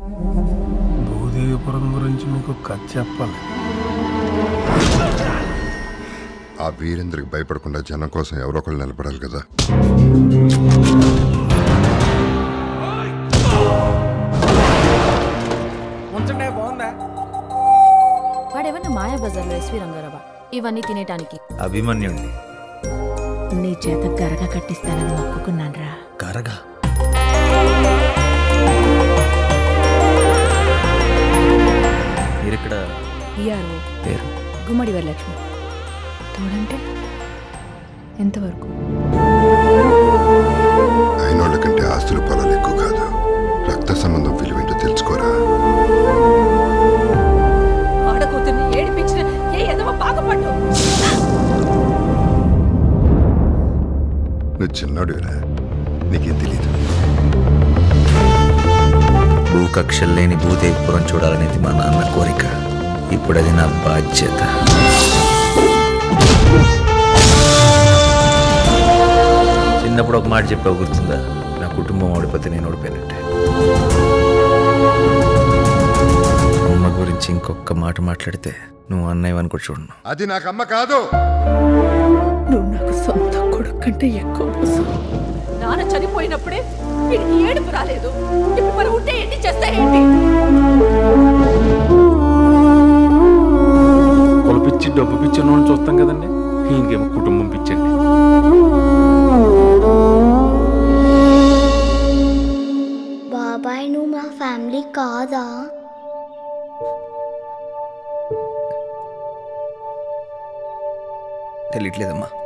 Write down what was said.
భూదేవిపురం గురించి మీకు కథ చెప్పాలి ఆ వీరేంద్రకి భయపడకుండా జనం కోసం ఎవరో ఒకళ్ళు నిలబడాలి కదా ఉంచండి బాగుందా వాడేమన్నా మాయా బజార్లో ఎస్వి రంగారావా ఇవన్నీ తినేటానికి అభిమన్యుండి నీ చేత గరగ కట్టిస్తానని మొక్కుకున్నాన్రా కరగా మీరిక్కడ ఈఆర్ఓ పేరు గుమ్మడి వరలక్ష్మి తోడంటే ఎంతవరకు అయినోళ్ళ కంటే ఆస్తులు పొలాలు ఎక్కువ కాదు రక్త సంబంధం విలువేంటో తెలుసుకోరా ఆడకూతుర్ని ఏడిపించిన ఏ ఎదవ బాగుపడ్డు నువ్వు చిన్నోడురా నీకేం తెలీదు భూకక్షలు లేని భూదేవిపురం చూడాలనేది మా నాన్న కోరిక ఇప్పుడు అది నా బాధ్యత చిన్నప్పుడు ఒక మాట చెప్పావు గుర్తుందా నా కుటుంబం ఓడిపోతే నేను ఓడిపోయినట్టే అమ్మ గురించి ఇంకొక మాట మాట్లాడితే నువ్వు అన్నయ్య అనుకో చూడను అది నాకు అమ్మ కాదు నువ్వు నాకు సొంత కొడుకు కంటే ఎక్కువ మోసం నాన్న చనిపోయినప్పుడే వీడికి ఏడుపు రాలేదు ఇప్పుడు మరి ఉంటే ఏంటి చేస్తే ఏంటి కులపిచ్చి డబ్బు పిచ్చి ఉన్నోళ్ళని చూస్తాం కదండి ఇంకేమో కుటుంబం పిచ్చండి బాబాయ్ నువ్వు మా ఫ్యామిలీ కాదా తెలియట్లేదమ్మా